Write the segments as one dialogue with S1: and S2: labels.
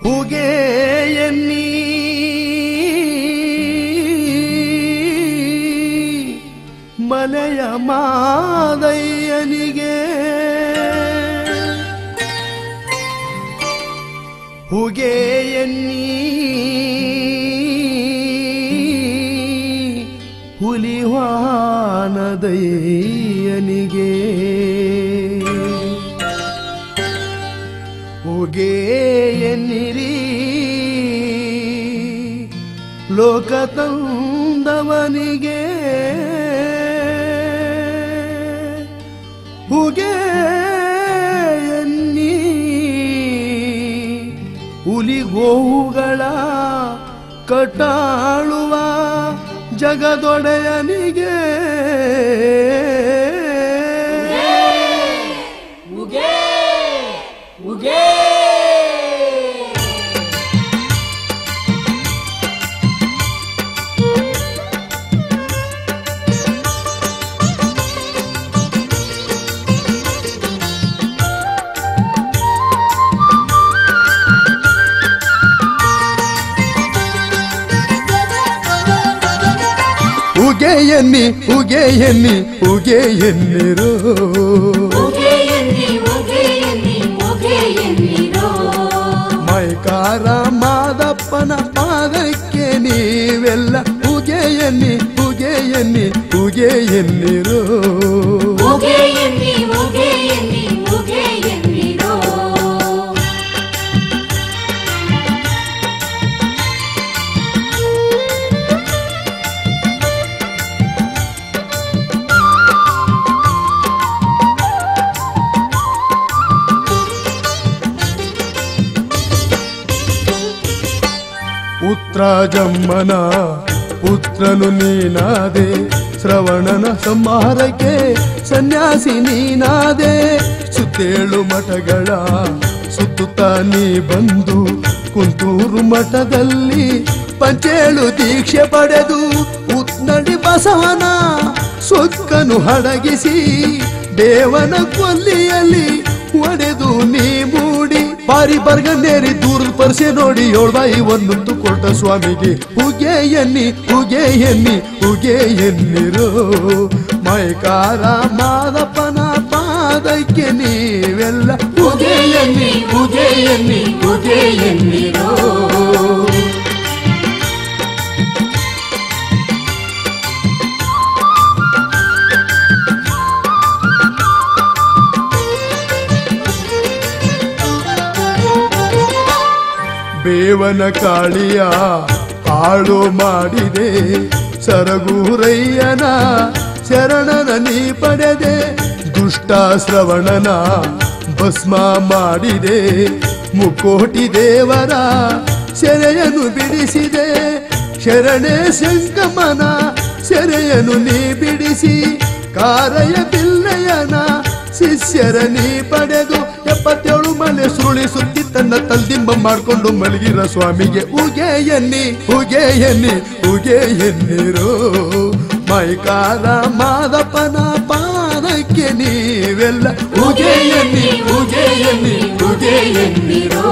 S1: ಹೂಗೆ ಎನ್ನಿ ಮಲೆಯ ಮಾದಯ್ಯನಿಗೆ ಹೂಗೆ ಎನ್ನಿ ಹುಲಿವಾನದಯ್ಯನಿಗೆ ಹೋಗೇ ಎನ್ನಿರಿ ಲೋಕ ತಂದವನಿಗೆ ಹುಗೆ ಎನ್ನಿ ಹುಲಿಗೋವುಗಳ ಕಟಾಳುವ ಜಗದೊಡೆಯನಿಗೆ
S2: ಉಗೆ ಉಗೆ
S1: ಉಗೆ ಎನ್ನಿ ಉಗೆ ಎನ್ನಿ ಉಗೆ ಎನ್ನಿರು
S2: ಉಗೆ ಎನ್ನಿ ಉಗೆ ಎನ್ನಿ ಉಗೆ ಎನ್ನಿರೋ
S1: ಮೈಕಾರ ಮಾದಪ್ಪನ ಪಾದಕ್ಕೆ ನೀವೆಲ್ಲ ಉಗೆ ಎನ್ನಿ ಉಗೆ ಎನ್ನಿ ಉಗೆ ಎನ್ನಿರು
S2: ಉಗೆ ಎನ್ನಿ ಉಗೆ ಎನ್ನಿ ಉಗೆ ಎನ್ನಿರೋ
S1: ಉತ್ರಾಜಮ್ಮನ ಪುತ್ರನು ನೀನಾದೆ ಶ್ರವಣನ ಸಂಹಾರಕ್ಕೆ ಸನ್ಯಾಸಿ ನೀನಾದೆ ಸುತ್ತೇಳು ಮಠಗಳ ಸುತ್ತುತ್ತಾ ನೀ ಬಂದು ಕುಂತೂರು ಮಠದಲ್ಲಿ ಪಂಚೇಳು ದೀಕ್ಷೆ ಪಡೆದು ಉತ್ನಡಿ ಬಸವನ ಸೊಕ್ಕನು ಹಡಗಿಸಿ ದೇವನ ಕೊಲ್ಲಿಯಲ್ಲಿ ಒಡೆದು ನೀ ಮೂಡಿ ಬಾರಿ ಬರ್ಗನ್ನೇರಿ ದೂರದ ಪರ್ಸೆ ನೋಡಿ ಏಳ್ಬಾಯಿ ಒಂದೊಂದು ಕೊಟ್ಟ ಸ್ವಾಮಿಗೆ ಉಗೆ ಎನ್ನಿ ಉಗೆ ಎನ್ನಿ ಉಗೆ ಎನ್ನಿರು ಮೈಕಾರ ಮಾದಪ್ಪನ ಪಾದಕ್ಕೆ ನೀವೆಲ್ಲ ಉಗೆ ಎನ್ನಿ ಉಗೆ ಎನ್ನಿ ಉಗೆ ಎನ್ನಿರು ಬೇವನ ಕಾಳಿಯ ಹಾಳು ಮಾಡಿದೆ ಸರಗೂರಯ್ಯನ ಶರಣನ ನೀ ಪಡೆದೆ ದುಷ್ಟ ಶ್ರವಣನ ಭಸ್ಮ ಮಾಡಿದೆ ಮುಕ್ಕೋಟಿ ದೇವರ ಸೆರೆಯನ್ನು ಬಿಡಿಸಿದೆ ಶರಣೆ ಸಂಗಮನ ಸೆರೆಯನ್ನು ನೀ ಬಿಡಿಸಿ ಕಾರಯ ಬಿಲ್ಲಯ್ಯನ ಶಿಷ್ಯರ ನೀ ಪಡೆದು ಎಪ್ಪತ್ತೇಳು ಮನೆ ಸುರುಳಿ ಸುತ್ತಿ ತನ್ನ ತಲ್ದಿಂಬ ಮಾಡ್ಕೊಂಡು ಮಲಗಿರ ಸ್ವಾಮಿಗೆ ಉಗೆ ಎನ್ನಿ ಉಗೆ ಎನ್ನಿ ಉಗೆ ಎನ್ನಿರು ಮೈಕಾರ ಮಾದಪ್ಪನ ಪಾದಕ್ಕೆ ನೀವೆಲ್ಲ ಉಗೆ ಎನ್ನಿ ಉಗೆ ಎನ್ನಿ ಉಗೆ ಎನ್ನಿರು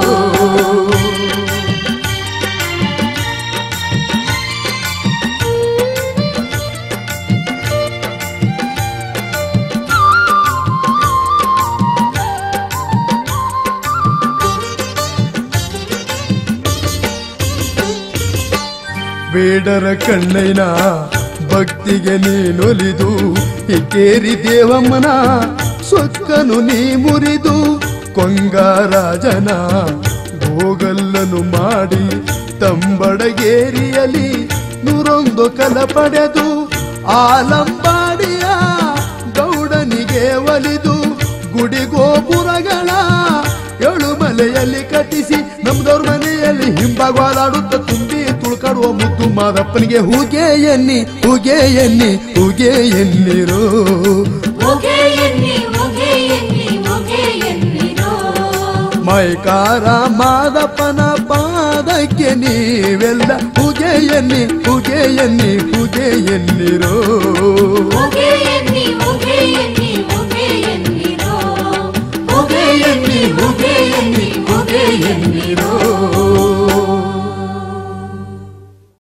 S1: ಬೇಡರ ಕಣ್ಣೈನ ಭಕ್ತಿಗೆ ನೀನೊಲಿದು ಇಕ್ಕೇರಿ ದೇವಮ್ಮನ ಸೊಕ್ಕನು ನೀ ಮುರಿದು ಕೊಂಗಾರಾಜನ ಗೋಗಲ್ಲನು ಮಾಡಿ ತಂಬಡಗೇರಿಯಲಿ ನೂರೊಂದು ಕಲ ಪಡೆದು ಆಲಂಬಾಡಿಯ ಗೌಡನಿಗೆ ಒಲಿದು ಗುಡಿ ಗೋಪುರಗಳ ಏಳುಮಲೆಯಲ್ಲಿ ಕಟ್ಟಿಸಿ ನಮ್ದವ್ರ ಮನೆಯಲ್ಲಿ ಹಿಂಬಾಗ್ವಾಲಾಡುತ್ತ ತುಂಬಿ ತುಳ್ಕಾಡುವ ಮುದ್ದು ಮಾದಪ್ಪನಿಗೆ ಹೂಗೆ ಎನ್ನಿ ಹೂಗೆ ಎನ್ನಿ ಹೂಗೆ ಎನ್ನಿರು
S2: ಉಗೆ ಎನ್ನಿ ಉಗೆ ಎನ್ನಿ ಉಗೆ ಎನ್ನಿರೋ
S1: ಮೈಕಾರ ಮಾದಪ್ಪನ ಪಾದಕ್ಕೆ ನೀವೆಲ್ಲ ಹೂಗೆ ಎನ್ನಿ ಹೂಗೆ ಎನ್ನಿ ಹೂಗೆ ಎನ್ನಿರು
S2: ಉಗೆ ಎನ್ನಿ ಉಗೆ ಎನ್ನಿ ಉಗೆ ಎನ್ನಿರೋ
S1: ಹೂಗೆ ಎನ್ನಿ